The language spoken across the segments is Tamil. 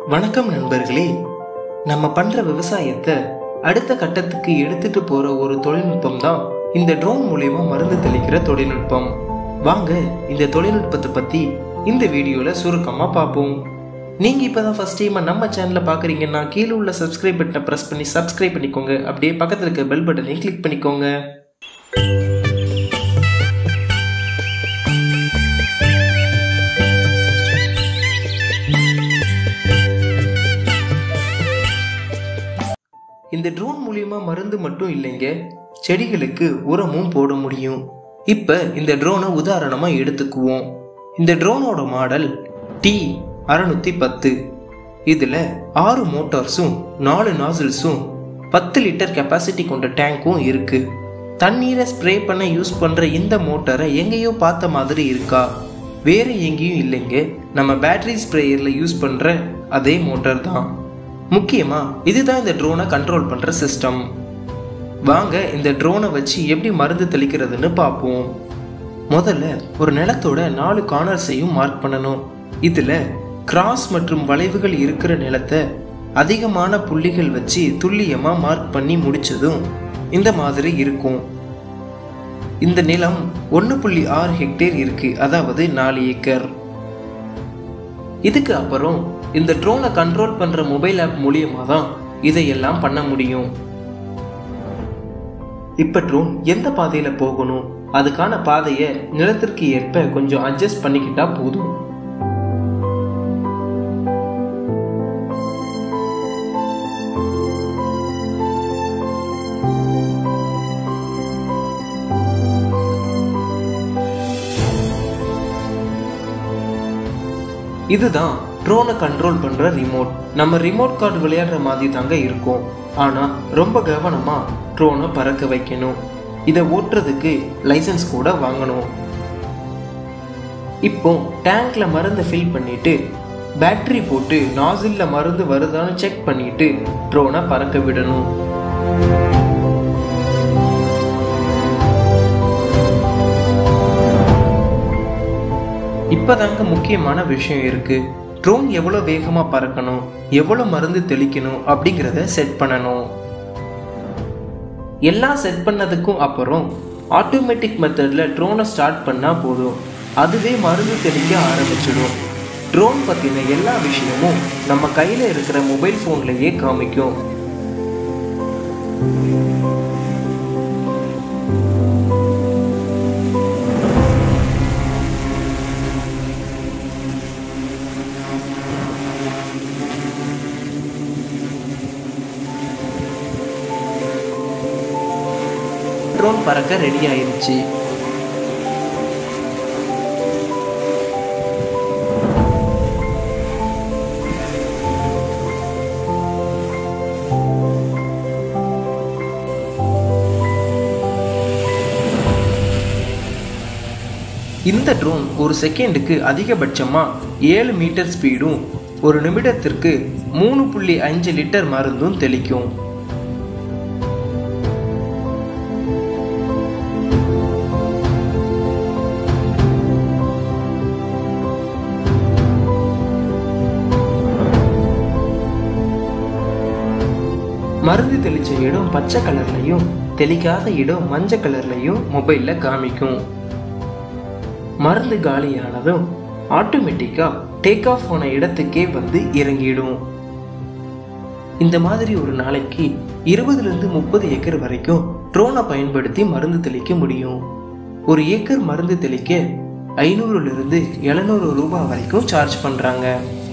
வணக்கம் நண்பர்களே நம்ம பண்ற விவசாயத்தை அடுத்த கட்டத்துக்கு எடுத்துட்டு போற ஒரு தொழில்நுட்பம் தான் இந்த ட்ரோன் மூலியமா மருந்து தெளிக்கிற தொழில்நுட்பம் வாங்க இந்த தொழில்நுட்பத்தை பத்தி இந்த வீடியோல சுருக்கமா பார்ப்போம் நீங்க இப்பதான் ஃபர்ஸ்ட் டைம் நம்ம சேனலை பாக்குறீங்கன்னா கீழே உள்ள சப்ஸ்கிரைப் பட்டனை பிரஸ் பண்ணி சப்ஸ்கிரைப் பண்ணிக்கோங்க அப்படியே பக்கத்துல இருக்க பெல் பட்டனையும் கிளிக் பண்ணிக்கோங்க இந்த ட்ரோன் மூலியமா மருந்து மட்டும் இல்லைங்க செடிகளுக்கு உரமும் போட முடியும் இப்ப இந்த ட்ரோனை உதாரணமா எடுத்துக்குவோம் இந்த ட்ரோனோட மாடல் டி அறுநூத்தி பத்து இதுல ஆறு மோட்டார்ஸும் நாலு நாசில்ஸும் பத்து லிட்டர் கெப்பாசிட்டி கொண்ட டேங்க்கும் இருக்கு தண்ணீரை ஸ்ப்ரே பண்ண யூஸ் பண்ற இந்த மோட்டாரை எங்கேயோ பார்த்த மாதிரி இருக்கா வேற எங்கேயும் இல்லைங்க நம்ம பேட்டரி ஸ்ப்ரேயர்ல யூஸ் பண்ற அதே மோட்டார் தான் முக்கியமா இதுதான் இந்த ட்ரோனை கண்ட்ரோல் பண்ற சிஸ்டம் வாங்க இந்த ட்ரோனை வச்சு எப்படி மருந்து தெளிக்கிறதுன்னு பார்ப்போம் முதல்ல ஒரு நிலத்தோட நாலு கார்னர்ஸையும் மார்க் பண்ணணும் இதுல கிராஸ் மற்றும் வளைவுகள் இருக்கிற நிலத்தை அதிகமான புள்ளிகள் வச்சு துல்லியமா மார்க் பண்ணி முடிச்சதும் இந்த மாதிரி இருக்கும் இந்த நிலம் ஒன்று புள்ளி ஆறு ஹெக்டேர் இருக்கு அதாவது நாலு ஏக்கர் இதுக்கு அப்புறம் இந்த ட்ரோனை கண்ட்ரோல் பண்ற மொபைல் ஆப் மூலியமா தான் இதையெல்லாம் பண்ண முடியும் இப்ப ட்ரோன் எந்த பாதையில போகணும் அதுக்கான பாதையை நிலத்திற்கு ஏற்ப கொஞ்சம் அட்ஜஸ்ட் பண்ணிக்கிட்டா போதும் இதுதான் ட்ரோனை கண்ட்ரோல் பண்ற ரிமோட் நம்ம ரிமோட் கார்டு விளையாடுற மாதிரி தாங்க இருக்கும் ஆனா ரொம்ப கவனமா ட்ரோனை பறக்க வைக்கணும் இதை ஓட்டுறதுக்கு லைசன்ஸ் கூட வாங்கணும் இப்போ டேங்க்ல மருந்தை ஃபில் பண்ணிட்டு பேட்டரி போட்டு நாசில்ல மருந்து வருதான்னு செக் பண்ணிட்டு ட்ரோனை பறக்க விடணும் இப்பதாங்க முக்கியமான விஷயம் இருக்கு ட்ரோன் எவ்வளோ வேகமாக பறக்கணும் எவ்வளோ மருந்து தெளிக்கணும் அப்படிங்கிறத செட் பண்ணணும் எல்லாம் செட் பண்ணதுக்கும் அப்புறம் ஆட்டோமேட்டிக் மெத்தடில் ட்ரோனை ஸ்டார்ட் பண்ணால் போதும் அதுவே மருந்து தெளிக்க ஆரம்பிச்சிடும் ட்ரோன் பற்றின எல்லா விஷயமும் நம்ம கையில் இருக்கிற மொபைல் ஃபோன்லேயே காமிக்கும் ட்ரோன் பறக்க ரெடி ஆயிருச்சு இந்த ட்ரோன் ஒரு செகண்டுக்கு அதிகபட்சமாக ஏழு மீட்டர் ஸ்பீடும் ஒரு நிமிடத்திற்கு மூணு புள்ளி அஞ்சு லிட்டர் மருந்தும் தெளிக்கும் மருந்து தெளிச்ச இடம் பச்சை கலர்லையும் தெளிக்காத இடம் மஞ்சள் கலர்லையும் மொபைல்ல காமிக்கும் மருந்து காலியானதும் ஆட்டோமேட்டிக்கா டேக் ஆஃப் ஆன இடத்துக்கே வந்து இறங்கிடும் இந்த மாதிரி ஒரு நாளைக்கு இருபதுல இருந்து முப்பது ஏக்கர் வரைக்கும் ட்ரோனை பயன்படுத்தி மருந்து தெளிக்க முடியும் ஒரு ஏக்கர் மருந்து தெளிக்க ஐநூறுல இருந்து எழுநூறு ரூபாய் வரைக்கும் சார்ஜ் பண்றாங்க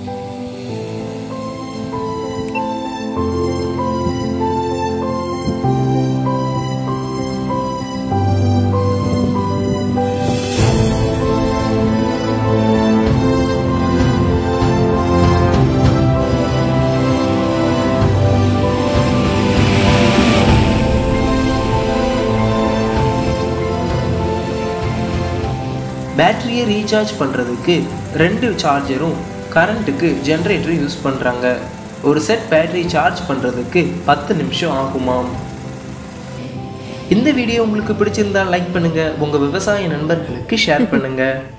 பேட்டரியை ரீசார்ஜ் பண்ணுறதுக்கு ரெண்டு சார்ஜரும் கரண்ட்டுக்கு ஜென்ரேட்டரும் யூஸ் பண்ணுறாங்க ஒரு செட் பேட்டரி சார்ஜ் பண்ணுறதுக்கு பத்து நிமிஷம் ஆகுமாம் இந்த வீடியோ உங்களுக்கு பிடிச்சிருந்தா லைக் பண்ணுங்கள் உங்கள் விவசாய நண்பர்களுக்கு ஷேர் பண்ணுங்கள்